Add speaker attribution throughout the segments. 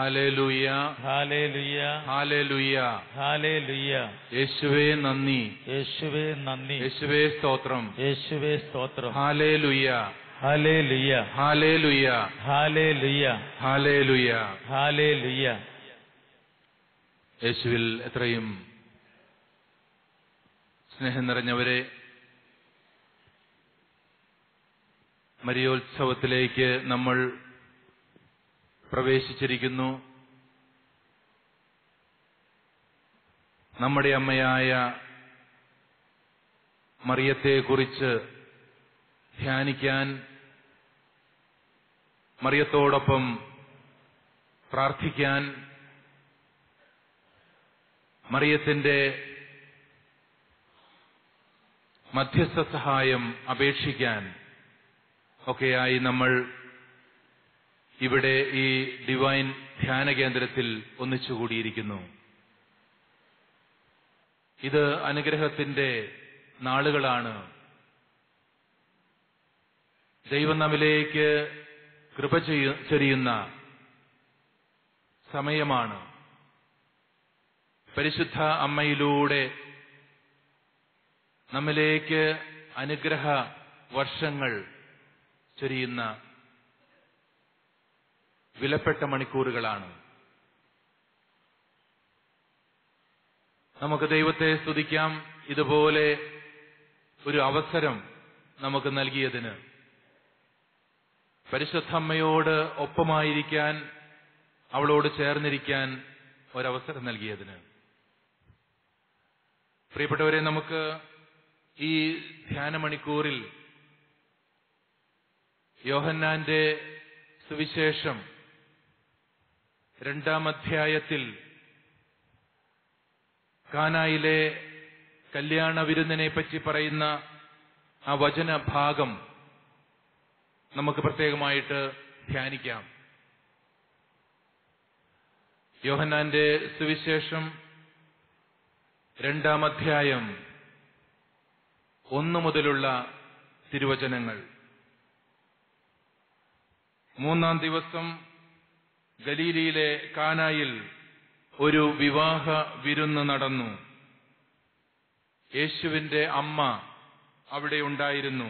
Speaker 1: hallelujah
Speaker 2: ഹാലേലുയ്യ
Speaker 1: ഹാലേലുയ
Speaker 2: hallelujah
Speaker 1: യേശുവേ നന്ദി
Speaker 2: യേശുവേ നന്ദി
Speaker 1: യേശുവേ സ്തോത്രം
Speaker 2: യേശുവേ സ്തോത്രം
Speaker 1: ഹാലേലുയ
Speaker 2: ഹാലേലുയ്യ
Speaker 1: ഹാലേലുയ
Speaker 2: ഹാലേലുയ്യ
Speaker 1: ഹാലേലുയ
Speaker 2: ഹാലേലുയ്യ
Speaker 1: യേശുവിൽ എത്രയും സ്നേഹം നിറഞ്ഞവരെ മരിയോത്സവത്തിലേക്ക് നമ്മൾ പ്രവേശിച്ചിരിക്കുന്നു നമ്മുടെ അമ്മയായ മറിയത്തെക്കുറിച്ച് ധ്യാനിക്കാൻ മറിയത്തോടൊപ്പം പ്രാർത്ഥിക്കാൻ മറിയത്തിന്റെ മധ്യസ്ഥ സഹായം അപേക്ഷിക്കാൻ ഒക്കെയായി നമ്മൾ ഇവിടെ ഈ ഡിവൈൻ ധ്യാന കേന്ദ്രത്തിൽ ഒന്നിച്ചുകൂടിയിരിക്കുന്നു ഇത് അനുഗ്രഹത്തിന്റെ നാളുകളാണ് ദൈവം നമ്മിലേക്ക് കൃപ ചെയ്യ- ചൊരിയുന്ന സമയമാണ് പരിശുദ്ധ അമ്മയിലൂടെ നമ്മിലേക്ക് അനുഗ്രഹ വർഷങ്ങൾ ചൊരിയുന്ന വിലപ്പെട്ട മണിക്കൂറുകളാണ് നമുക്ക് ദൈവത്തെ സ്തുതിക്കാം ഇതുപോലെ ഒരു അവസരം നമുക്ക് നൽകിയതിന് പരിശുദ്ധമ്മയോട് ഒപ്പമായിരിക്കാൻ അവളോട് ചേർന്നിരിക്കാൻ ഒരവസരം നൽകിയതിന് പ്രിയപ്പെട്ടവരെ നമുക്ക് ഈ ധ്യാന മണിക്കൂറിൽ യോഹന്നാന്റെ സുവിശേഷം രണ്ടാം അധ്യായത്തിൽ കാനായിലെ കല്യാണ വിരുന്നിനെ പറ്റി പറയുന്ന ആ വചന ഭാഗം നമുക്ക് പ്രത്യേകമായിട്ട് ധ്യാനിക്കാം യോഹന്നാന്റെ സുവിശേഷം രണ്ടാം അധ്യായം ഒന്നു മുതലുള്ള തിരുവചനങ്ങൾ മൂന്നാം ദിവസം ഗലീലിയിലെ കാനായിൽ ഒരു വിവാഹ വിരുന്ന് നടന്നു യേശുവിന്റെ അമ്മ അവിടെ ഉണ്ടായിരുന്നു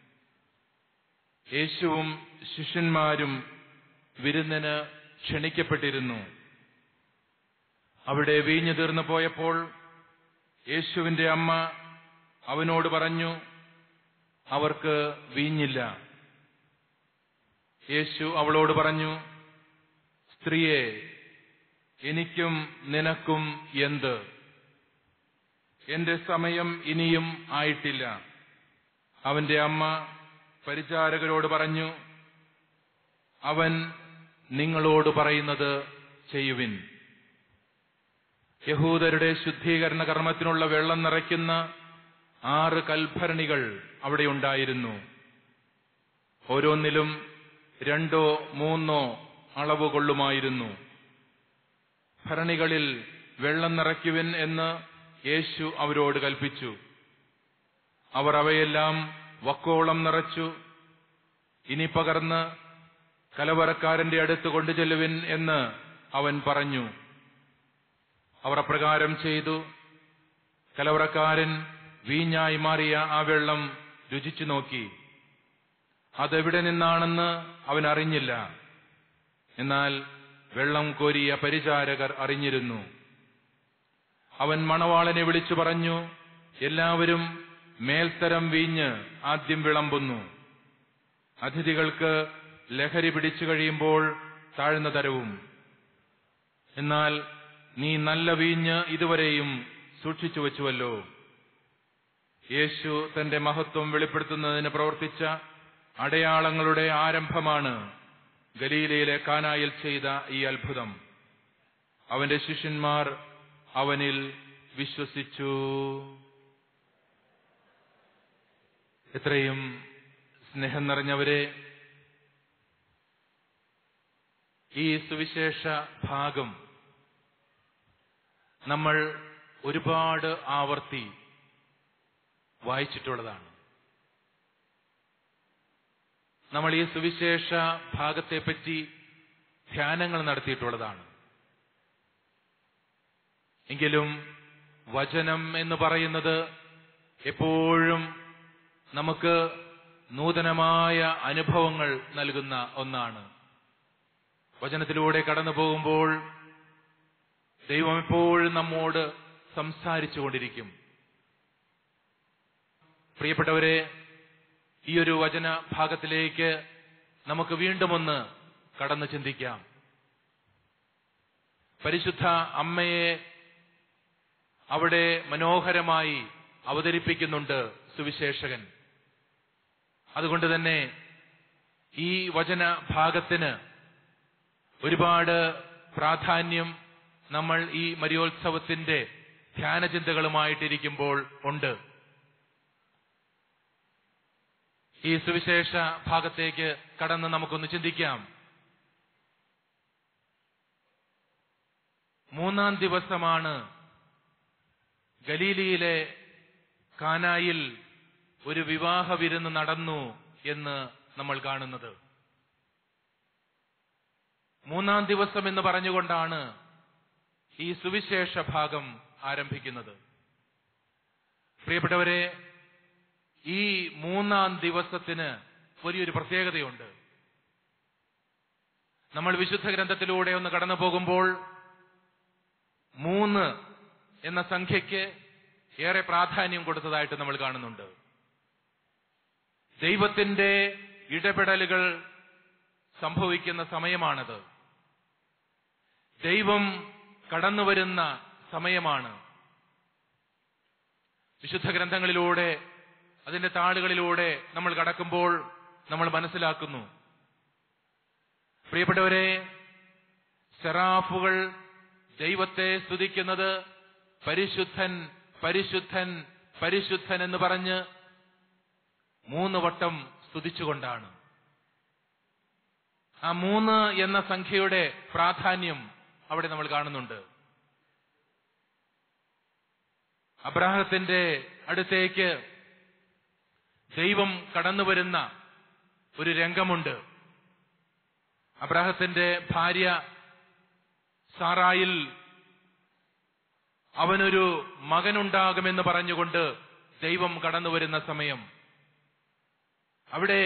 Speaker 1: യേശുവും ശിഷ്യന്മാരും വിരുന്നിന് ക്ഷണിക്കപ്പെട്ടിരുന്നു അവിടെ വീഞ്ഞു തീർന്നു പോയപ്പോൾ യേശുവിന്റെ അമ്മ അവനോട് പറഞ്ഞു അവർക്ക് വീഞ്ഞില്ല യേശു അവളോട് പറഞ്ഞു സ്ത്രീയെ എനിക്കും നിനക്കും എന്ത് എന്റെ സമയം ഇനിയും ആയിട്ടില്ല അവന്റെ അമ്മ പരിചാരകരോട് പറഞ്ഞു അവൻ നിങ്ങളോട് പറയുന്നത് ചെയ്യുവിൻ യഹൂദരുടെ ശുദ്ധീകരണ കർമ്മത്തിനുള്ള വെള്ളം നിറയ്ക്കുന്ന ആറ് കൽഭരണികൾ അവിടെ ഉണ്ടായിരുന്നു ഓരോന്നിലും രണ്ടോ മൂന്നോ അളവ് കൊള്ളുമായിരുന്നു ഭരണികളിൽ വെള്ളം നിറയ്ക്കുവിൻ എന്ന് യേശു അവരോട് കൽപ്പിച്ചു അവർ അവയെല്ലാം വക്കോളം നിറച്ചു ഇനി പകർന്ന് കലവറക്കാരന്റെ അടുത്ത് കൊണ്ടുചെല്ലുവിൻ എന്ന് അവൻ പറഞ്ഞു അവർ അപ്രകാരം ചെയ്തു കലവറക്കാരൻ വീഞ്ഞായി മാറിയ ആ വെള്ളം രുചിച്ചു നോക്കി അതെവിടെ നിന്നാണെന്ന് അവൻ അറിഞ്ഞില്ല എന്നാൽ വെള്ളം കോരിയ പരിചാരകർ അറിഞ്ഞിരുന്നു അവൻ മണവാളനെ വിളിച്ചു പറഞ്ഞു എല്ലാവരും മേൽത്തരം വീഞ്ഞ് ആദ്യം വിളമ്പുന്നു അതിഥികൾക്ക് ലഹരി പിടിച്ചു കഴിയുമ്പോൾ താഴ്ന്ന തരവും എന്നാൽ നീ നല്ല വീഞ്ഞ് ഇതുവരെയും സൂക്ഷിച്ചു വച്ചുവല്ലോ യേശു തന്റെ മഹത്വം വെളിപ്പെടുത്തുന്നതിന് പ്രവർത്തിച്ച അടയാളങ്ങളുടെ ആരംഭമാണ് ഗലീലയിലെ കാനായിൽ ചെയ്ത ഈ അത്ഭുതം അവന്റെ ശിഷ്യന്മാർ അവനിൽ വിശ്വസിച്ചു എത്രയും സ്നേഹം നിറഞ്ഞവരെ ഈ സുവിശേഷ ഭാഗം നമ്മൾ ഒരുപാട് ആവർത്തി വായിച്ചിട്ടുള്ളതാണ് നമ്മൾ ഈ സുവിശേഷ ഭാഗത്തെപ്പറ്റി ധ്യാനങ്ങൾ നടത്തിയിട്ടുള്ളതാണ് എങ്കിലും വചനം എന്ന് പറയുന്നത് എപ്പോഴും നമുക്ക് നൂതനമായ അനുഭവങ്ങൾ നൽകുന്ന ഒന്നാണ് വചനത്തിലൂടെ കടന്നു പോകുമ്പോൾ ദൈവം എപ്പോഴും നമ്മോട് സംസാരിച്ചു കൊണ്ടിരിക്കും പ്രിയപ്പെട്ടവരെ ഈ ഒരു വചന ഭാഗത്തിലേക്ക് നമുക്ക് വീണ്ടും ഒന്ന് കടന്നു ചിന്തിക്കാം പരിശുദ്ധ അമ്മയെ അവിടെ മനോഹരമായി അവതരിപ്പിക്കുന്നുണ്ട് സുവിശേഷകൻ അതുകൊണ്ട് തന്നെ ഈ വചന ഭാഗത്തിന് ഒരുപാട് പ്രാധാന്യം നമ്മൾ ഈ മരിയോത്സവത്തിന്റെ ധ്യാനചിന്തകളുമായിട്ടിരിക്കുമ്പോൾ ഉണ്ട് ഈ സുവിശേഷ ഭാഗത്തേക്ക് കടന്ന് നമുക്കൊന്ന് ചിന്തിക്കാം മൂന്നാം ദിവസമാണ് ഗലീലിയിലെ കാനായിൽ ഒരു വിവാഹ വിരുന്ന് നടന്നു എന്ന് നമ്മൾ കാണുന്നത് മൂന്നാം ദിവസം എന്ന് പറഞ്ഞുകൊണ്ടാണ് ഈ സുവിശേഷ ഭാഗം ആരംഭിക്കുന്നത് പ്രിയപ്പെട്ടവരെ ഈ മൂന്നാം ദിവസത്തിന് വലിയൊരു പ്രത്യേകതയുണ്ട് നമ്മൾ വിശുദ്ധ ഗ്രന്ഥത്തിലൂടെ ഒന്ന് കടന്നു പോകുമ്പോൾ മൂന്ന് എന്ന സംഖ്യയ്ക്ക് ഏറെ പ്രാധാന്യം കൊടുത്തതായിട്ട് നമ്മൾ കാണുന്നുണ്ട് ദൈവത്തിന്റെ ഇടപെടലുകൾ സംഭവിക്കുന്ന സമയമാണത് ദൈവം കടന്നുവരുന്ന സമയമാണ് വിശുദ്ധ ഗ്രന്ഥങ്ങളിലൂടെ അതിന്റെ താളുകളിലൂടെ നമ്മൾ കടക്കുമ്പോൾ നമ്മൾ മനസ്സിലാക്കുന്നു പ്രിയപ്പെട്ടവരെ സെറാഫുകൾ ദൈവത്തെ സ്തുതിക്കുന്നത് പരിശുദ്ധൻ പരിശുദ്ധൻ പരിശുദ്ധൻ എന്ന് പറഞ്ഞ് മൂന്ന് വട്ടം സ്തുതിച്ചുകൊണ്ടാണ് ആ മൂന്ന് എന്ന സംഖ്യയുടെ പ്രാധാന്യം അവിടെ നമ്മൾ കാണുന്നുണ്ട് അബ്രാഹത്തിന്റെ അടുത്തേക്ക് ദൈവം കടന്നുവരുന്ന ഒരു രംഗമുണ്ട് അബ്രാഹത്തിന്റെ ഭാര്യ സാറായിൽ അവനൊരു മകനുണ്ടാകുമെന്ന് പറഞ്ഞുകൊണ്ട് ദൈവം കടന്നു വരുന്ന സമയം അവിടെ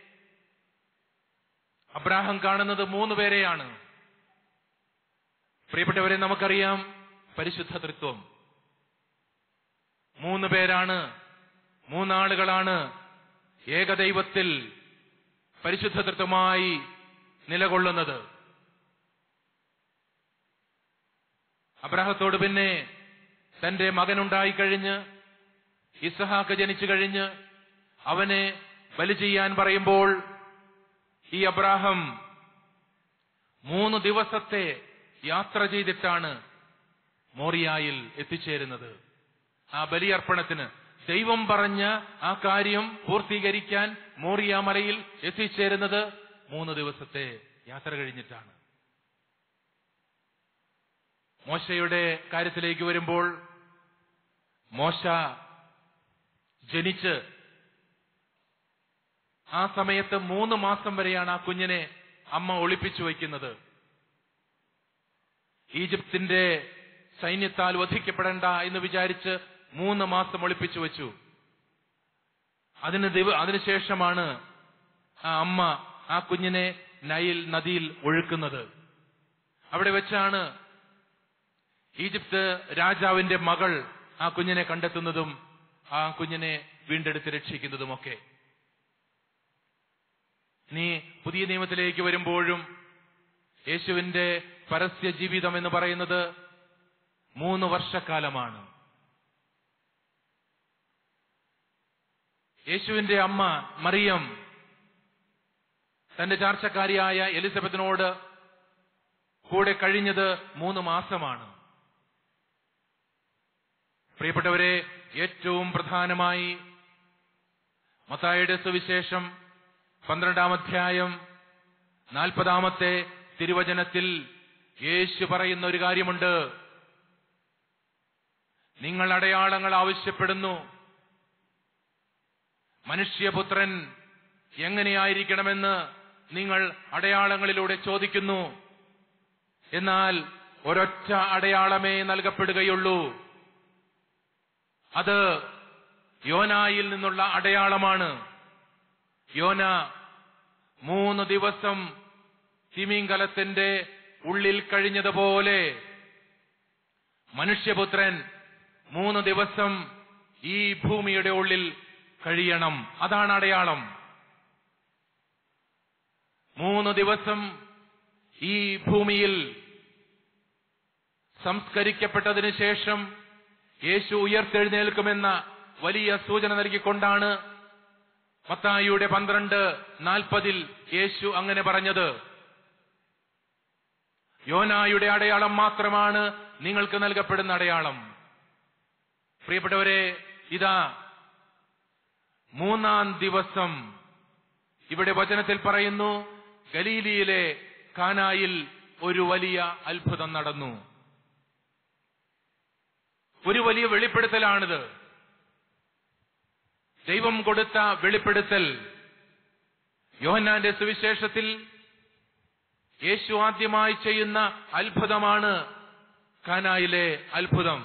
Speaker 1: അബ്രാഹം കാണുന്നത് മൂന്ന് പേരെയാണ് പ്രിയപ്പെട്ടവരെ നമുക്കറിയാം പരിശുദ്ധ തൃത്വം മൂന്ന് പേരാണ് മൂന്നാളുകളാണ് ഏകദൈവത്തിൽ പരിശുദ്ധ തൃത്വമായി നിലകൊള്ളുന്നത് അബ്രാഹത്തോട് പിന്നെ തന്റെ മകനുണ്ടായിക്കഴിഞ്ഞ് ഇസഹാക്ക് ജനിച്ചു കഴിഞ്ഞ് അവനെ ബലി ചെയ്യാൻ പറയുമ്പോൾ ഈ അബ്രാഹം മൂന്ന് ദിവസത്തെ യാത്ര ചെയ്തിട്ടാണ് മോറിയായിൽ എത്തിച്ചേരുന്നത് ആ ബലിയർപ്പണത്തിന് ദൈവം പറഞ്ഞ ആ കാര്യം പൂർത്തീകരിക്കാൻ മോറിയ മലയിൽ എത്തിച്ചേരുന്നത് മൂന്ന് ദിവസത്തെ യാത്ര കഴിഞ്ഞിട്ടാണ് മോശയുടെ കാര്യത്തിലേക്ക് വരുമ്പോൾ മോശ ജനിച്ച് ആ സമയത്ത് മൂന്ന് മാസം വരെയാണ് ആ കുഞ്ഞിനെ അമ്മ ഒളിപ്പിച്ചു വയ്ക്കുന്നത് ഈജിപ്തിന്റെ സൈന്യത്താൽ വധിക്കപ്പെടേണ്ട എന്ന് വിചാരിച്ച് മൂന്ന് മാസം ഒളിപ്പിച്ചു വെച്ചു അതിന് ദിവ അതിനുശേഷമാണ് ആ അമ്മ ആ കുഞ്ഞിനെ നൈൽ നദിയിൽ ഒഴുക്കുന്നത് അവിടെ വെച്ചാണ് ഈജിപ്ത് രാജാവിന്റെ മകൾ ആ കുഞ്ഞിനെ കണ്ടെത്തുന്നതും ആ കുഞ്ഞിനെ വീണ്ടെടുത്ത് രക്ഷിക്കുന്നതുമൊക്കെ നീ പുതിയ നിയമത്തിലേക്ക് വരുമ്പോഴും യേശുവിന്റെ പരസ്യ ജീവിതം എന്ന് പറയുന്നത് മൂന്ന് വർഷക്കാലമാണ് യേശുവിന്റെ അമ്മ മറിയം തന്റെ ചാർച്ചക്കാരിയായ എലിസബത്തിനോട് കൂടെ കഴിഞ്ഞത് മൂന്ന് മാസമാണ് പ്രിയപ്പെട്ടവരെ ഏറ്റവും പ്രധാനമായി മത്തായുടെ സുവിശേഷം പന്ത്രണ്ടാം അധ്യായം നാൽപ്പതാമത്തെ തിരുവചനത്തിൽ യേശു പറയുന്ന ഒരു കാര്യമുണ്ട് നിങ്ങൾ അടയാളങ്ങൾ ആവശ്യപ്പെടുന്നു മനുഷ്യപുത്രൻ എങ്ങനെയായിരിക്കണമെന്ന് നിങ്ങൾ അടയാളങ്ങളിലൂടെ ചോദിക്കുന്നു എന്നാൽ ഒരൊറ്റ അടയാളമേ നൽകപ്പെടുകയുള്ളൂ അത് യോനായിൽ നിന്നുള്ള അടയാളമാണ് യോന മൂന്ന് ദിവസം തിമിംഗലത്തിന്റെ ഉള്ളിൽ കഴിഞ്ഞതുപോലെ മനുഷ്യപുത്രൻ മൂന്ന് ദിവസം ഈ ഭൂമിയുടെ ഉള്ളിൽ കഴിയണം അതാണ് അടയാളം മൂന്ന് ദിവസം ഈ ഭൂമിയിൽ സംസ്കരിക്കപ്പെട്ടതിന് ശേഷം യേശു ഉയർത്തെഴുന്നേൽക്കുമെന്ന വലിയ സൂചന നൽകിക്കൊണ്ടാണ് മത്തായിയുടെ പന്ത്രണ്ട് നാൽപ്പതിൽ യേശു അങ്ങനെ പറഞ്ഞത് യോനായുടെ അടയാളം മാത്രമാണ് നിങ്ങൾക്ക് നൽകപ്പെടുന്ന അടയാളം പ്രിയപ്പെട്ടവരെ ഇതാ മൂന്നാം ദിവസം ഇവിടെ വചനത്തിൽ പറയുന്നു ഗലീലിയിലെ കാനായിൽ ഒരു വലിയ അത്ഭുതം നടന്നു ഒരു വലിയ വെളിപ്പെടുത്തലാണിത് ദൈവം കൊടുത്ത വെളിപ്പെടുത്തൽ യോഹന്നാന്റെ സുവിശേഷത്തിൽ യേശു ആദ്യമായി ചെയ്യുന്ന അത്ഭുതമാണ് കാനായിലെ അത്ഭുതം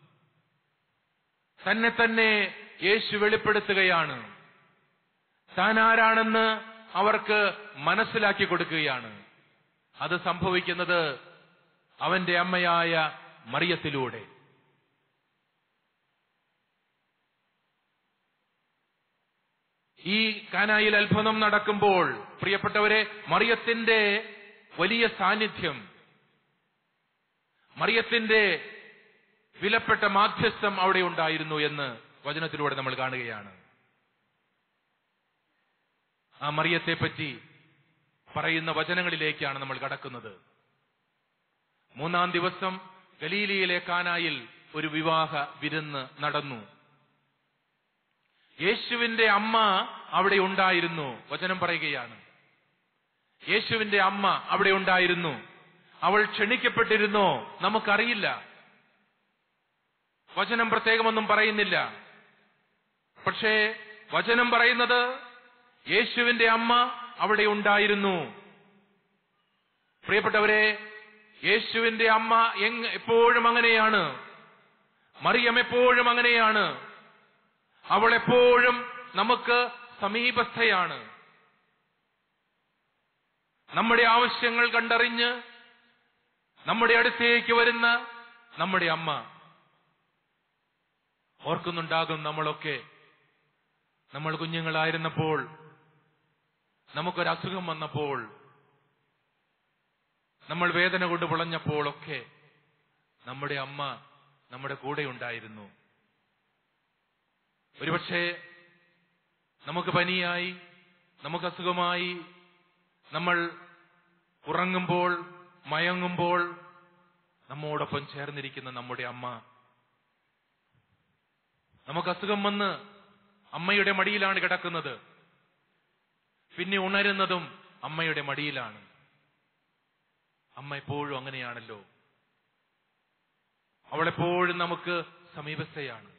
Speaker 1: തന്നെ തന്നെ യേശു വെളിപ്പെടുത്തുകയാണ് താൻ ആരാണെന്ന് അവർക്ക് മനസ്സിലാക്കി കൊടുക്കുകയാണ് അത് സംഭവിക്കുന്നത് അവന്റെ അമ്മയായ മറിയത്തിലൂടെ ഈ കാനായിൽ അത്ഭുതം നടക്കുമ്പോൾ പ്രിയപ്പെട്ടവരെ മറിയത്തിന്റെ വലിയ സാന്നിധ്യം മറിയത്തിന്റെ വിലപ്പെട്ട മാധ്യസ്ഥം അവിടെ ഉണ്ടായിരുന്നു എന്ന് വചനത്തിലൂടെ നമ്മൾ കാണുകയാണ് ആ മറിയത്തെ പറ്റി പറയുന്ന വചനങ്ങളിലേക്കാണ് നമ്മൾ കടക്കുന്നത് മൂന്നാം ദിവസം ഗലീലിയിലെ കാനായിൽ ഒരു വിവാഹ വിരുന്ന് നടന്നു യേശുവിന്റെ അമ്മ അവിടെ ഉണ്ടായിരുന്നു വചനം പറയുകയാണ് യേശുവിന്റെ അമ്മ അവിടെ ഉണ്ടായിരുന്നു അവൾ ക്ഷണിക്കപ്പെട്ടിരുന്നോ നമുക്കറിയില്ല വചനം പ്രത്യേകമൊന്നും പറയുന്നില്ല പക്ഷേ വചനം പറയുന്നത് യേശുവിന്റെ അമ്മ അവിടെ ഉണ്ടായിരുന്നു പ്രിയപ്പെട്ടവരെ യേശുവിന്റെ അമ്മ എങ് എപ്പോഴും അങ്ങനെയാണ് മറിയം എപ്പോഴും അങ്ങനെയാണ് അവൾ എപ്പോഴും നമുക്ക് സമീപസ്ഥയാണ് നമ്മുടെ ആവശ്യങ്ങൾ കണ്ടറിഞ്ഞ് നമ്മുടെ അടുത്തേക്ക് വരുന്ന നമ്മുടെ അമ്മ ഓർക്കുന്നുണ്ടാകും നമ്മളൊക്കെ നമ്മൾ കുഞ്ഞുങ്ങളായിരുന്നപ്പോൾ നമുക്കൊരു അസുഖം വന്നപ്പോൾ നമ്മൾ വേദന കൊണ്ട് പുളഞ്ഞപ്പോഴൊക്കെ നമ്മുടെ അമ്മ നമ്മുടെ കൂടെ ഉണ്ടായിരുന്നു ഒരുപക്ഷെ നമുക്ക് പനിയായി നമുക്ക് അസുഖമായി നമ്മൾ ഉറങ്ങുമ്പോൾ മയങ്ങുമ്പോൾ നമ്മോടൊപ്പം ചേർന്നിരിക്കുന്ന നമ്മുടെ അമ്മ നമുക്ക് അസുഖം വന്ന് അമ്മയുടെ മടിയിലാണ് കിടക്കുന്നത് പിന്നെ ഉണരുന്നതും അമ്മയുടെ മടിയിലാണ് അമ്മ എപ്പോഴും അങ്ങനെയാണല്ലോ അവളെപ്പോഴും നമുക്ക് സമീപസ്ഥയാണ്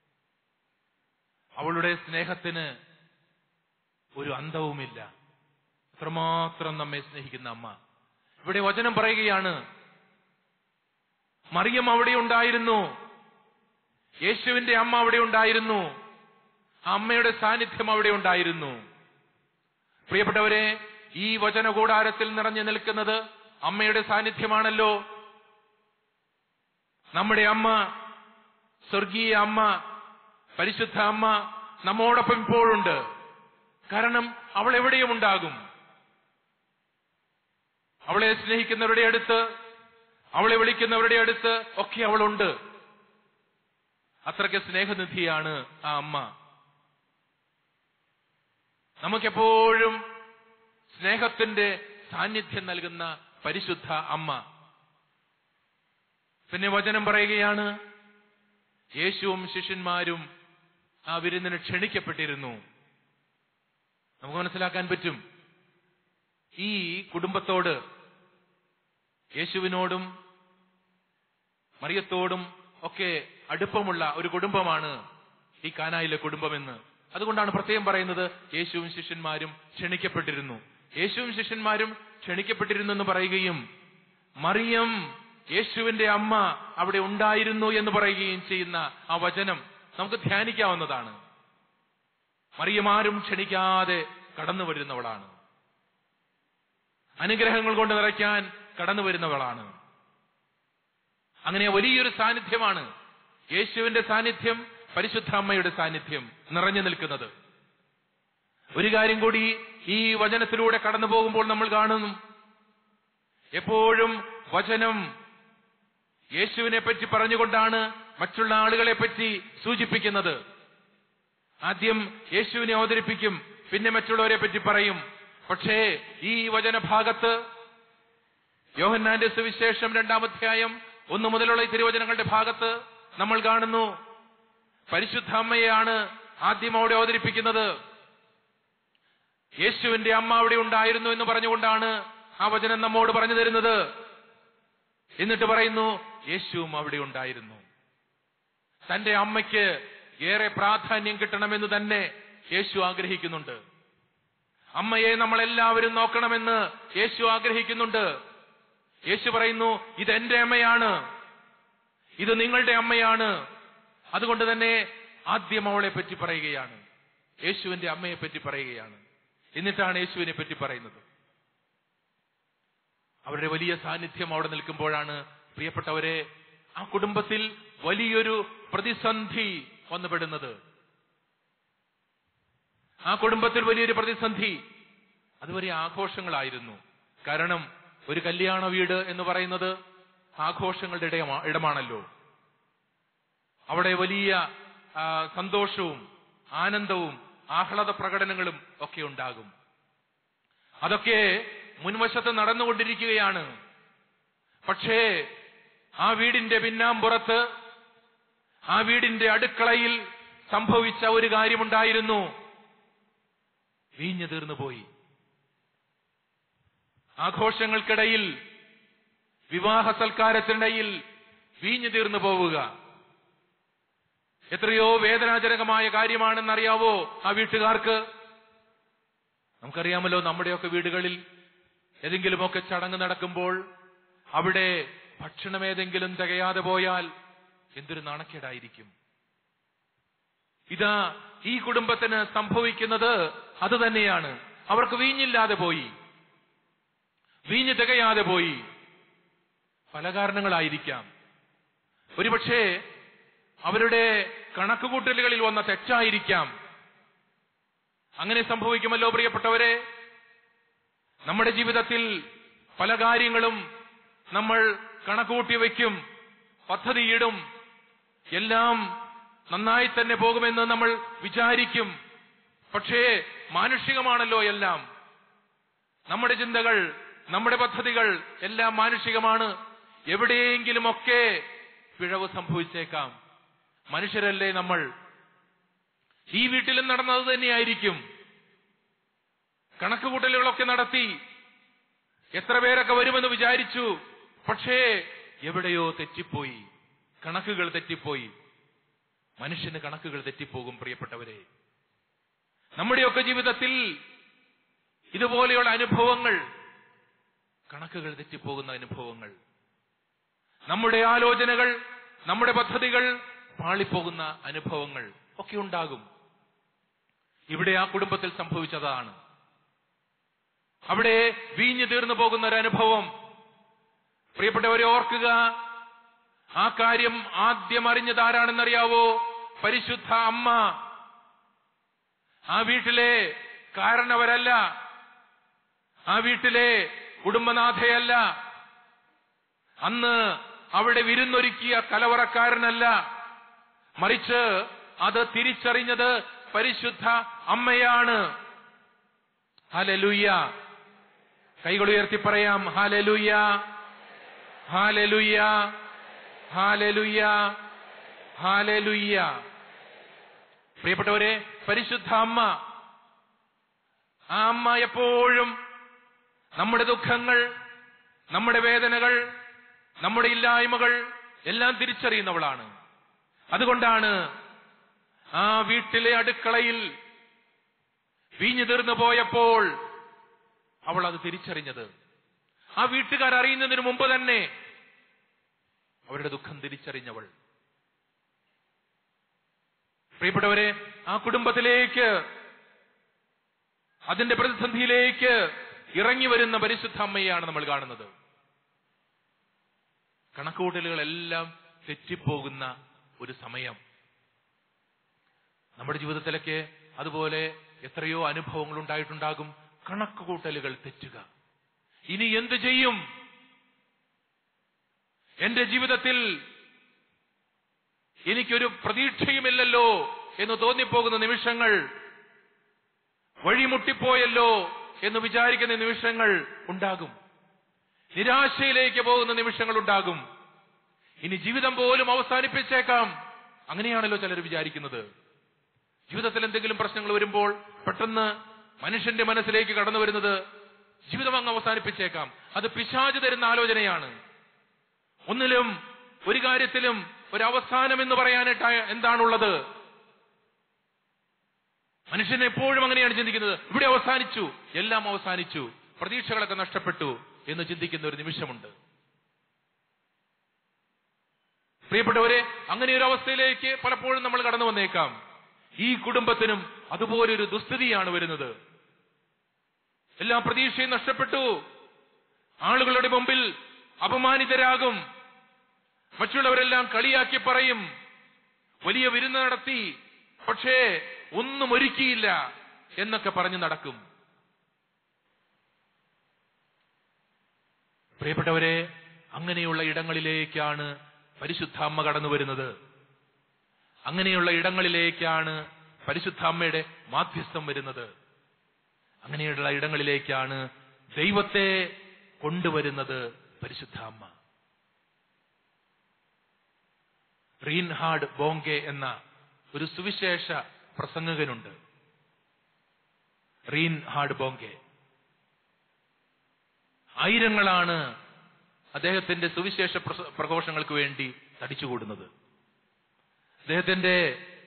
Speaker 1: അവളുടെ സ്നേഹത്തിന് ഒരു അന്തവുമില്ല അത്രമാത്രം നമ്മെ സ്നേഹിക്കുന്ന അമ്മ ഇവിടെ വചനം പറയുകയാണ് മറിയം അവിടെ ഉണ്ടായിരുന്നു യേശുവിന്റെ അമ്മ അവിടെ ഉണ്ടായിരുന്നു ആ അമ്മയുടെ സാന്നിധ്യം അവിടെ ഉണ്ടായിരുന്നു പ്രിയപ്പെട്ടവരെ ഈ വചന കൂടാരത്തിൽ നിറഞ്ഞു നിൽക്കുന്നത് അമ്മയുടെ സാന്നിധ്യമാണല്ലോ നമ്മുടെ അമ്മ സ്വർഗീയ അമ്മ പരിശുദ്ധ അമ്മ നമ്മോടൊപ്പം ഇപ്പോഴുണ്ട് കാരണം അവൾ എവിടെയും ഉണ്ടാകും അവളെ സ്നേഹിക്കുന്നവരുടെ അടുത്ത് അവളെ വിളിക്കുന്നവരുടെ അടുത്ത് ഒക്കെ അവളുണ്ട് അത്രയ്ക്ക് സ്നേഹനിധിയാണ് ആ അമ്മ നമുക്കെപ്പോഴും സ്നേഹത്തിന്റെ സാന്നിധ്യം നൽകുന്ന പരിശുദ്ധ അമ്മ പിന്നെ വചനം പറയുകയാണ് യേശുവും ശിഷ്യന്മാരും ആ വിരുന്നിന് ക്ഷണിക്കപ്പെട്ടിരുന്നു നമുക്ക് മനസ്സിലാക്കാൻ പറ്റും ഈ കുടുംബത്തോട് യേശുവിനോടും മറിയത്തോടും ഒക്കെ അടുപ്പമുള്ള ഒരു കുടുംബമാണ് ഈ കാനായിലെ കുടുംബമെന്ന് അതുകൊണ്ടാണ് പ്രത്യേകം പറയുന്നത് യേശുവും ശിഷ്യന്മാരും ക്ഷണിക്കപ്പെട്ടിരുന്നു യേശുവും ശിഷ്യന്മാരും ക്ഷണിക്കപ്പെട്ടിരുന്നു എന്ന് പറയുകയും മറിയം യേശുവിന്റെ അമ്മ അവിടെ ഉണ്ടായിരുന്നു എന്ന് പറയുകയും ചെയ്യുന്ന ആ വചനം നമുക്ക് ധ്യാനിക്കാവുന്നതാണ് മറിയമാരും ക്ഷണിക്കാതെ കടന്നു വരുന്നവളാണ് അനുഗ്രഹങ്ങൾ കൊണ്ട് നിറയ്ക്കാൻ കടന്നു വരുന്നവളാണ് അങ്ങനെ വലിയൊരു സാന്നിധ്യമാണ് യേശുവിന്റെ സാന്നിധ്യം പരിശുദ്ധ അമ്മയുടെ സാന്നിധ്യം നിറഞ്ഞു നിൽക്കുന്നത് ഒരു കാര്യം കൂടി ഈ വചനത്തിലൂടെ കടന്നു പോകുമ്പോൾ നമ്മൾ കാണുന്നു എപ്പോഴും വചനം യേശുവിനെ പറ്റി പറഞ്ഞുകൊണ്ടാണ് മറ്റുള്ള ആളുകളെ പറ്റി സൂചിപ്പിക്കുന്നത് ആദ്യം യേശുവിനെ അവതരിപ്പിക്കും പിന്നെ മറ്റുള്ളവരെ പറ്റി പറയും പക്ഷേ ഈ വചനഭാഗത്ത് യോഹന്നാന്റെ സുവിശേഷം രണ്ടാമധ്യായം ഒന്ന് മുതലുള്ള ഈ തിരുവചനങ്ങളുടെ ഭാഗത്ത് നമ്മൾ കാണുന്നു പരിശുദ്ധ അമ്മയെയാണ് ആദ്യം അവിടെ അവതരിപ്പിക്കുന്നത് യേശുവിന്റെ അമ്മ അവിടെ ഉണ്ടായിരുന്നു എന്ന് പറഞ്ഞുകൊണ്ടാണ് ആ വചനം നമ്മോട് പറഞ്ഞു തരുന്നത് എന്നിട്ട് പറയുന്നു യേശുവും അവിടെ ഉണ്ടായിരുന്നു തന്റെ അമ്മയ്ക്ക് ഏറെ പ്രാധാന്യം കിട്ടണമെന്ന് തന്നെ യേശു ആഗ്രഹിക്കുന്നുണ്ട് അമ്മയെ നമ്മൾ എല്ലാവരും നോക്കണമെന്ന് യേശു ആഗ്രഹിക്കുന്നുണ്ട് യേശു പറയുന്നു ഇത് എന്റെ അമ്മയാണ് ഇത് നിങ്ങളുടെ അമ്മയാണ് അതുകൊണ്ട് തന്നെ ആദ്യം അവളെ പറ്റി പറയുകയാണ് യേശുവിന്റെ അമ്മയെ പറ്റി പറയുകയാണ് എന്നിട്ടാണ് യേശുവിനെ പറ്റി പറയുന്നത് അവരുടെ വലിയ സാന്നിധ്യം അവിടെ നിൽക്കുമ്പോഴാണ് പ്രിയപ്പെട്ടവരെ ആ കുടുംബത്തിൽ വലിയൊരു പ്രതിസന്ധി വന്നുപെടുന്നത് ആ കുടുംബത്തിൽ വലിയൊരു പ്രതിസന്ധി അത് വലിയ ആഘോഷങ്ങളായിരുന്നു കാരണം ഒരു കല്യാണ വീട് എന്ന് പറയുന്നത് ആഘോഷങ്ങളുടെ ഇടയമാ- ഇടമാണല്ലോ അവിടെ വലിയ ആ, സന്തോഷവും ആനന്ദവും ആഹ്ലാദ പ്രകടനങ്ങളും ഒക്കെ ഉണ്ടാകും അതൊക്കെ മുൻവശത്ത് നടന്നുകൊണ്ടിരിക്കുകയാണ് പക്ഷേ ആ വീടിന്റെ പിന്നാമ്പുറത്ത് ആ വീടിന്റെ അടുക്കളയിൽ സംഭവിച്ച ഒരു കാര്യമുണ്ടായിരുന്നു വീഞ്ഞു തീർന്നു പോയി ആഘോഷങ്ങൾക്കിടയിൽ വിവാഹ സൽക്കാരത്തിനിടയിൽ വീഞ്ഞു തീർന്നു പോവുക എത്രയോ വേദനാജനകമായ കാര്യമാണെന്നറിയാവോ ആ വീട്ടുകാർക്ക് നമുക്കറിയാമല്ലോ നമ്മുടെയൊക്കെ വീടുകളിൽ ഏതെങ്കിലുമൊക്കെ ചടങ്ങ് നടക്കുമ്പോൾ അവിടെ ഭക്ഷണം ഏതെങ്കിലും തികയാതെ പോയാൽ എന്തൊരു നാണക്കേടായിരിക്കും ഇതാ ഈ കുടുംബത്തിന് സംഭവിക്കുന്നത് അത് തന്നെയാണ് അവർക്ക് വീഞ്ഞില്ലാതെ പോയി വീഞ്ഞ് തികയാതെ പോയി പല കാരണങ്ങളായിരിക്കാം ഒരുപക്ഷേ അവരുടെ കണക്കുകൂട്ടലുകളിൽ വന്ന തെറ്റായിരിക്കാം അങ്ങനെ സംഭവിക്കുമല്ലോ പ്രിയപ്പെട്ടവരെ നമ്മുടെ ജീവിതത്തിൽ പല കാര്യങ്ങളും നമ്മൾ കണക്കുകൂട്ടി വയ്ക്കും പദ്ധതിയിടും എല്ലാം നന്നായി തന്നെ പോകുമെന്ന് നമ്മൾ വിചാരിക്കും പക്ഷേ മാനുഷികമാണല്ലോ എല്ലാം നമ്മുടെ ചിന്തകൾ നമ്മുടെ പദ്ധതികൾ എല്ലാം മാനുഷികമാണ് എവിടെയെങ്കിലുമൊക്കെ പിഴവ് സംഭവിച്ചേക്കാം മനുഷ്യരല്ലേ നമ്മൾ ഈ വീട്ടിലും നടന്നത് തന്നെയായിരിക്കും കണക്കുകൂട്ടലുകളൊക്കെ നടത്തി എത്ര പേരൊക്കെ വരുമെന്ന് വിചാരിച്ചു പക്ഷേ എവിടെയോ തെറ്റിപ്പോയി കണക്കുകൾ തെറ്റിപ്പോയി മനുഷ്യന് കണക്കുകൾ തെറ്റിപ്പോകും പ്രിയപ്പെട്ടവരെ നമ്മുടെയൊക്കെ ജീവിതത്തിൽ ഇതുപോലെയുള്ള അനുഭവങ്ങൾ കണക്കുകൾ തെറ്റിപ്പോകുന്ന അനുഭവങ്ങൾ നമ്മുടെ ആലോചനകൾ നമ്മുടെ പദ്ധതികൾ പാളിപ്പോകുന്ന അനുഭവങ്ങൾ ഒക്കെ ഉണ്ടാകും ഇവിടെ ആ കുടുംബത്തിൽ സംഭവിച്ചതാണ് അവിടെ വീഞ്ഞു തീർന്നു പോകുന്ന ഒരു അനുഭവം പ്രിയപ്പെട്ടവരെ ഓർക്കുക ആ കാര്യം ആദ്യം അറിഞ്ഞത് ആരാണെന്നറിയാവോ പരിശുദ്ധ അമ്മ ആ വീട്ടിലെ കാരണവരല്ല ആ വീട്ടിലെ കുടുംബനാഥയല്ല അന്ന് അവിടെ വിരുന്നൊരുക്കിയ കലവറക്കാരനല്ല മറിച്ച് അത് തിരിച്ചറിഞ്ഞത് പരിശുദ്ധ അമ്മയാണ് ഹാലലുയ്യ കൈകൾ ഉയർത്തി പറയാം ഹാലലുയ്യ ഹാലലുയ്യ ഹാലലുയ്യ ഹാലലുയ്യ പ്രിയപ്പെട്ടവരെ പരിശുദ്ധ അമ്മ ആ അമ്മ എപ്പോഴും നമ്മുടെ ദുഃഖങ്ങൾ നമ്മുടെ വേദനകൾ നമ്മുടെ ഇല്ലായ്മകൾ എല്ലാം തിരിച്ചറിയുന്നവളാണ് അതുകൊണ്ടാണ് ആ വീട്ടിലെ അടുക്കളയിൽ വീഞ്ഞു തീർന്നു പോയപ്പോൾ അവൾ അത് തിരിച്ചറിഞ്ഞത് ആ വീട്ടുകാർ അറിയുന്നതിന് മുമ്പ് തന്നെ അവരുടെ ദുഃഖം തിരിച്ചറിഞ്ഞവൾ പ്രിയപ്പെട്ടവരെ ആ കുടുംബത്തിലേക്ക് അതിന്റെ പ്രതിസന്ധിയിലേക്ക് ഇറങ്ങി വരുന്ന പരിശുദ്ധ അമ്മയാണ് നമ്മൾ കാണുന്നത് കണക്കുകൂട്ടലുകളെല്ലാം തെറ്റിപ്പോകുന്ന ഒരു സമയം നമ്മുടെ ജീവിതത്തിലൊക്കെ അതുപോലെ എത്രയോ അനുഭവങ്ങൾ ഉണ്ടായിട്ടുണ്ടാകും കണക്കുകൂട്ടലുകൾ തെറ്റുക ഇനി എന്ത് ചെയ്യും എന്റെ ജീവിതത്തിൽ എനിക്കൊരു പ്രതീക്ഷയുമില്ലല്ലോ എന്ന് തോന്നിപ്പോകുന്ന നിമിഷങ്ങൾ വഴിമുട്ടിപ്പോയല്ലോ എന്ന് വിചാരിക്കുന്ന നിമിഷങ്ങൾ ഉണ്ടാകും നിരാശയിലേക്ക് പോകുന്ന നിമിഷങ്ങൾ ഉണ്ടാകും ഇനി ജീവിതം പോലും അവസാനിപ്പിച്ചേക്കാം അങ്ങനെയാണല്ലോ ചിലർ വിചാരിക്കുന്നത് ജീവിതത്തിൽ എന്തെങ്കിലും പ്രശ്നങ്ങൾ വരുമ്പോൾ പെട്ടെന്ന് മനുഷ്യന്റെ മനസ്സിലേക്ക് കടന്നു വരുന്നത് ജീവിതം അങ്ങ് അവസാനിപ്പിച്ചേക്കാം അത് പിശാച് തരുന്ന ആലോചനയാണ് ഒന്നിലും ഒരു കാര്യത്തിലും ഒരു അവസാനം എന്ന് പറയാനായിട്ട് എന്താണുള്ളത് മനുഷ്യൻ എപ്പോഴും അങ്ങനെയാണ് ചിന്തിക്കുന്നത് ഇവിടെ അവസാനിച്ചു എല്ലാം അവസാനിച്ചു പ്രതീക്ഷകളൊക്കെ നഷ്ടപ്പെട്ടു എന്ന് ചിന്തിക്കുന്ന ഒരു നിമിഷമുണ്ട് പ്രിയപ്പെട്ടവരെ അങ്ങനെ ഒരു അവസ്ഥയിലേക്ക് പലപ്പോഴും നമ്മൾ കടന്നു വന്നേക്കാം ഈ കുടുംബത്തിനും അതുപോലൊരു ദുസ്ഥിതിയാണ് വരുന്നത് എല്ലാ പ്രതീക്ഷയും നഷ്ടപ്പെട്ടു ആളുകളുടെ മുമ്പിൽ അപമാനിതരാകും മറ്റുള്ളവരെല്ലാം കളിയാക്കി പറയും വലിയ വിരുന്ന് നടത്തി പക്ഷേ ഒന്നും ഒരുക്കിയില്ല എന്നൊക്കെ പറഞ്ഞു നടക്കും പ്രിയപ്പെട്ടവരെ അങ്ങനെയുള്ള ഇടങ്ങളിലേക്കാണ് പരിശുദ്ധ അമ്മ കടന്നു വരുന്നത് അങ്ങനെയുള്ള ഇടങ്ങളിലേക്കാണ് പരിശുദ്ധ അമ്മയുടെ മാധ്യസ്ഥം വരുന്നത് അങ്ങനെയുള്ള ഇടങ്ങളിലേക്കാണ് ദൈവത്തെ കൊണ്ടുവരുന്നത് പരിശുദ്ധ അമ്മ റീൻഹാർഡ് ബോങ്കെ എന്ന ഒരു സുവിശേഷ പ്രസംഗകനുണ്ട് റീൻഹാർഡ് ബോങ്കെ ആയിരങ്ങളാണ് അദ്ദേഹത്തിന്റെ സുവിശേഷ പ്രസ- പ്രഘോഷങ്ങൾക്ക് വേണ്ടി തടിച്ചുകൂടുന്നത് അദ്ദേഹത്തിന്റെ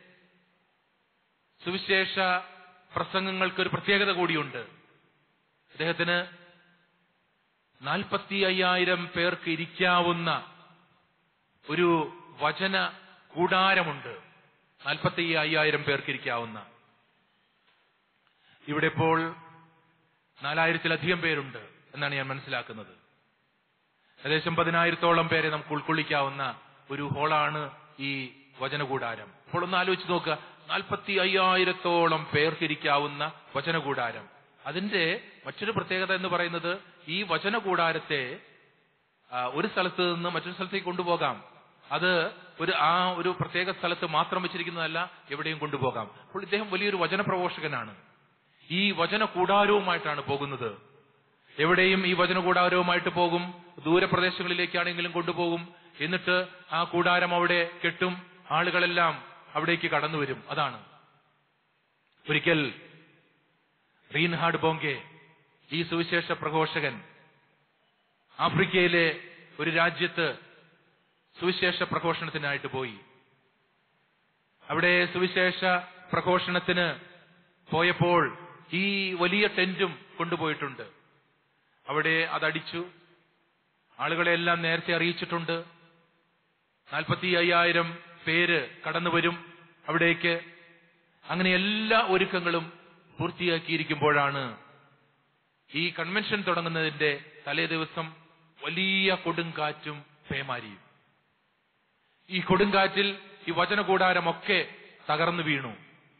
Speaker 1: സുവിശേഷ പ്രസംഗങ്ങൾക്ക് ഒരു പ്രത്യേകത കൂടിയുണ്ട് അദ്ദേഹത്തിന് നാൽപ്പത്തി അയ്യായിരം പേർക്ക് ഇരിക്കാവുന്ന ഒരു വചന കൂടാരമുണ്ട് നാൽപ്പത്തി അയ്യായിരം പേർക്ക് ഇരിക്കാവുന്ന ഇവിടെ ഇപ്പോൾ നാലായിരത്തിലധികം പേരുണ്ട് എന്നാണ് ഞാൻ മനസ്സിലാക്കുന്നത് ഏകദേശം പതിനായിരത്തോളം പേരെ നമുക്ക് ഉൾക്കൊള്ളിക്കാവുന്ന ഒരു ഹോളാണ് ഈ വചനകൂടാരം അപ്പോൾ ഒന്ന് ആലോചിച്ച് നോക്കുക നാൽപ്പത്തി അയ്യായിരത്തോളം പേർക്കിരിക്കാവുന്ന വചനകൂടാരം അതിന്റെ മറ്റൊരു പ്രത്യേകത എന്ന് പറയുന്നത് ഈ വചനകൂടാരത്തെ ആ, ഒരു സ്ഥലത്ത് നിന്ന് മറ്റൊരു സ്ഥലത്തേക്ക് കൊണ്ടുപോകാം അത് ഒരു ആ ഒരു പ്രത്യേക സ്ഥലത്ത് മാത്രം വെച്ചിരിക്കുന്നതല്ല എവിടെയും കൊണ്ടുപോകാം അപ്പോൾ ഇദ്ദേഹം വലിയൊരു വചന പ്രഘോഷകനാണ് ഈ വചന കൂടാരവുമായിട്ടാണ് പോകുന്നത് എവിടെയും ഈ വചന കൂടാരവുമായിട്ട് പോകും ദൂരപ്രദേശങ്ങളിലേക്കാണെങ്കിലും കൊണ്ടുപോകും എന്നിട്ട് ആ കൂടാരം അവിടെ കെട്ടും ആളുകളെല്ലാം അവിടേക്ക് കടന്നു വരും അതാണ് ഒരിക്കൽ റീൻഹാർഡ് ബോങ്കെ ഈ സുവിശേഷ പ്രഘോഷകൻ ആഫ്രിക്കയിലെ ഒരു രാജ്യത്ത് സുവിശേഷ പ്രഘോഷണത്തിനായിട്ട് പോയി അവിടെ സുവിശേഷ പ്രഘോഷണത്തിന് പോയപ്പോൾ ഈ വലിയ ടെന്റും കൊണ്ടുപോയിട്ടുണ്ട് അവിടെ അതടിച്ചു ആളുകളെ എല്ലാം നേരത്തെ അറിയിച്ചിട്ടുണ്ട് നാൽപ്പത്തി അയ്യായിരം പേര് കടന്നു വരും അവിടേക്ക് അങ്ങനെ എല്ലാ ഒരുക്കങ്ങളും പൂർത്തിയാക്കിയിരിക്കുമ്പോഴാണ് ഈ കൺവെൻഷൻ തുടങ്ങുന്നതിന്റെ തലേ ദിവസം വലിയ കൊടുങ്കാറ്റും പേമാരിയും ഈ കൊടുങ്കാറ്റിൽ ഈ വചനകൂടാരമൊക്കെ തകർന്നു വീണു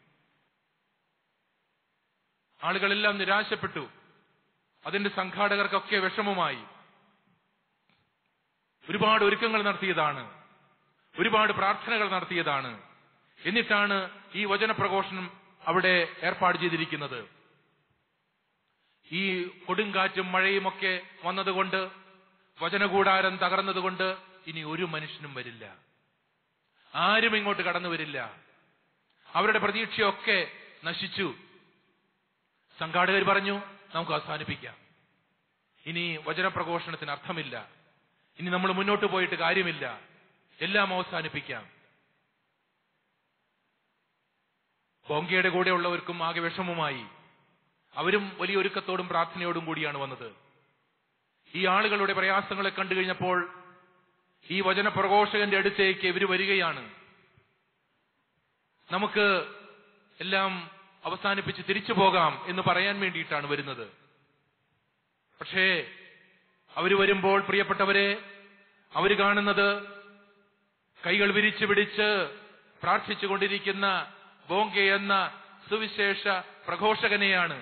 Speaker 1: ആളുകളെല്ലാം നിരാശപ്പെട്ടു അതിന്റെ സംഘാടകർക്കൊക്കെ വിഷമമായി ഒരുപാട് ഒരുക്കങ്ങൾ നടത്തിയതാണ് ഒരുപാട് പ്രാർത്ഥനകൾ നടത്തിയതാണ് എന്നിട്ടാണ് ഈ വചനപ്രഘോഷണം അവിടെ ഏർപ്പാട് ചെയ്തിരിക്കുന്നത് ഈ കൊടുങ്കാറ്റും മഴയുമൊക്കെ വന്നതുകൊണ്ട് വചനകൂടാരം തകർന്നതുകൊണ്ട് ഇനി ഒരു മനുഷ്യനും വരില്ല ആരും ഇങ്ങോട്ട് കടന്നു വരില്ല അവരുടെ പ്രതീക്ഷയൊക്കെ നശിച്ചു സംഘാടകർ പറഞ്ഞു നമുക്ക് അവസാനിപ്പിക്കാം ഇനി വചനപ്രഘോഷണത്തിന് അർത്ഥമില്ല ഇനി നമ്മൾ മുന്നോട്ട് പോയിട്ട് കാര്യമില്ല എല്ലാം അവസാനിപ്പിക്കാം ബോങ്കയുടെ കൂടെയുള്ളവർക്കും ആകെ വിഷമമായി അവരും വലിയ ഒരുക്കത്തോടും പ്രാർത്ഥനയോടും കൂടിയാണ് വന്നത് ഈ ആളുകളുടെ പ്രയാസങ്ങളെ കണ്ടു കഴിഞ്ഞപ്പോൾ ഈ വചനപ്രഘോഷകന്റെ അടുത്തേക്ക് ഇവർ വരികയാണ് നമുക്ക് എല്ലാം അവസാനിപ്പിച്ച് തിരിച്ചു പോകാം എന്ന് പറയാൻ വേണ്ടിയിട്ടാണ് വരുന്നത് പക്ഷേ അവര് വരുമ്പോൾ പ്രിയപ്പെട്ടവരെ അവര് കാണുന്നത് കൈകൾ വിരിച്ചു പിടിച്ച് പ്രാർത്ഥിച്ചുകൊണ്ടിരിക്കുന്ന ബോങ്കെ എന്ന സുവിശേഷ പ്രഘോഷകനെയാണ്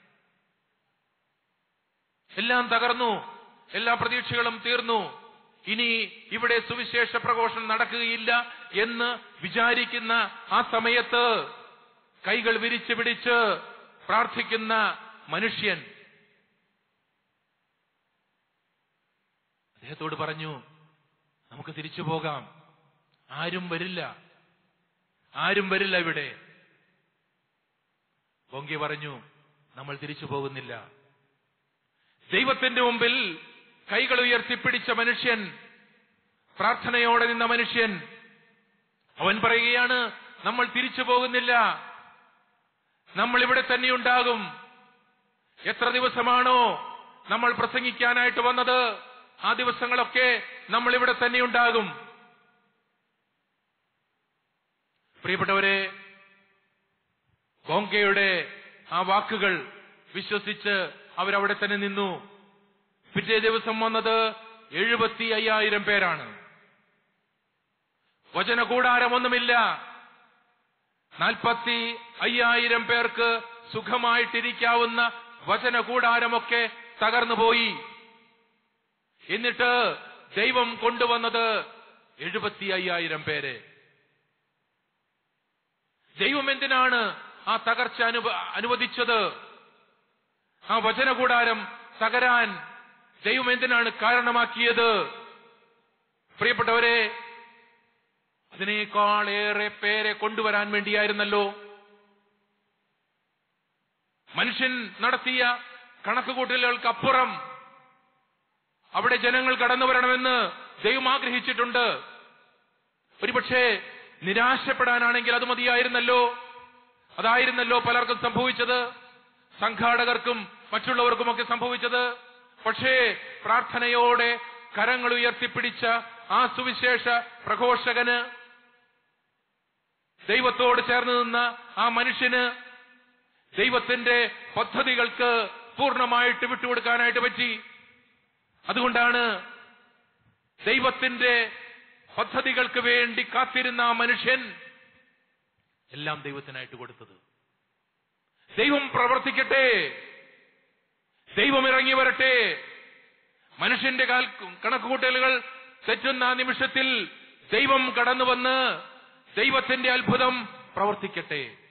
Speaker 1: എല്ലാം തകർന്നു എല്ലാ പ്രതീക്ഷകളും തീർന്നു ഇനി ഇവിടെ സുവിശേഷ പ്രഘോഷണം നടക്കുകയില്ല എന്ന് വിചാരിക്കുന്ന ആ സമയത്ത് കൈകൾ വിരിച്ചു പിടിച്ച് പ്രാർത്ഥിക്കുന്ന മനുഷ്യൻ അദ്ദേഹത്തോട് പറഞ്ഞു നമുക്ക് തിരിച്ചു പോകാം ആരും വരില്ല ആരും വരില്ല ഇവിടെ ബോങ്കി പറഞ്ഞു നമ്മൾ തിരിച്ചു പോകുന്നില്ല ദൈവത്തിന്റെ മുമ്പിൽ കൈകൾ ഉയർത്തിപ്പിടിച്ച മനുഷ്യൻ പ്രാർത്ഥനയോടെ നിന്ന മനുഷ്യൻ അവൻ പറയുകയാണ് നമ്മൾ തിരിച്ചു പോകുന്നില്ല നമ്മൾ ഇവിടെ തന്നെയുണ്ടാകും എത്ര ദിവസമാണോ നമ്മൾ പ്രസംഗിക്കാനായിട്ട് വന്നത് ആ ദിവസങ്ങളൊക്കെ നമ്മൾ ഇവിടെ തന്നെയുണ്ടാകും പ്രിയപ്പെട്ടവരെ ബോങ്കയുടെ ആ വാക്കുകൾ വിശ്വസിച്ച് അവരവിടെ തന്നെ നിന്നു പിറ്റേ ദിവസം വന്നത് എഴുപത്തി അയ്യായിരം പേരാണ് വചനകൂടാരമൊന്നുമില്ല നാൽപ്പത്തി അയ്യായിരം പേർക്ക് സുഖമായിട്ടിരിക്കാവുന്ന വചനകൂടാരമൊക്കെ തകർന്നുപോയി എന്നിട്ട് ദൈവം കൊണ്ടുവന്നത് എഴുപത്തി അയ്യായിരം പേരെ ദൈവം എന്തിനാണ് ആ തകർച്ച അനുവ അനുവദിച്ചത് ആ വചനകൂടാരം തകരാൻ ദൈവം എന്തിനാണ് കാരണമാക്കിയത് പ്രിയപ്പെട്ടവരെ അതിനേക്കാൾ ഏറെ പേരെ കൊണ്ടുവരാൻ വേണ്ടിയായിരുന്നല്ലോ മനുഷ്യൻ നടത്തിയ കണക്കുകൂട്ടലുകൾക്കപ്പുറം അവിടെ ജനങ്ങൾ കടന്നു വരണമെന്ന് ദൈവം ആഗ്രഹിച്ചിട്ടുണ്ട് ഒരുപക്ഷെ നിരാശപ്പെടാനാണെങ്കിൽ അത് മതിയായിരുന്നല്ലോ അതായിരുന്നല്ലോ പലർക്കും സംഭവിച്ചത് സംഘാടകർക്കും മറ്റുള്ളവർക്കുമൊക്കെ സംഭവിച്ചത് പക്ഷേ പ്രാർത്ഥനയോടെ കരങ്ങൾ ഉയർത്തിപ്പിടിച്ച ആ സുവിശേഷ പ്രഘോഷകന് ദൈവത്തോട് ചേർന്ന് നിന്ന ആ മനുഷ്യന് ദൈവത്തിന്റെ പദ്ധതികൾക്ക് പൂർണ്ണമായിട്ട് വിട്ടുകൊടുക്കാനായിട്ട് പറ്റി അതുകൊണ്ടാണ് ദൈവത്തിന്റെ പദ്ധതികൾക്ക് വേണ്ടി കാത്തിരുന്ന ആ മനുഷ്യൻ എല്ലാം ദൈവത്തിനായിട്ട് കൊടുത്തത് ദൈവം പ്രവർത്തിക്കട്ടെ ദൈവം ഇറങ്ങി വരട്ടെ മനുഷ്യന്റെ കാൽ കണക്കുകൂട്ടലുകൾ തെറ്റുന്ന ആ നിമിഷത്തിൽ ദൈവം കടന്നു വന്ന് ദൈവത്തിന്റെ അത്ഭുതം പ്രവർത്തിക്കട്ടെ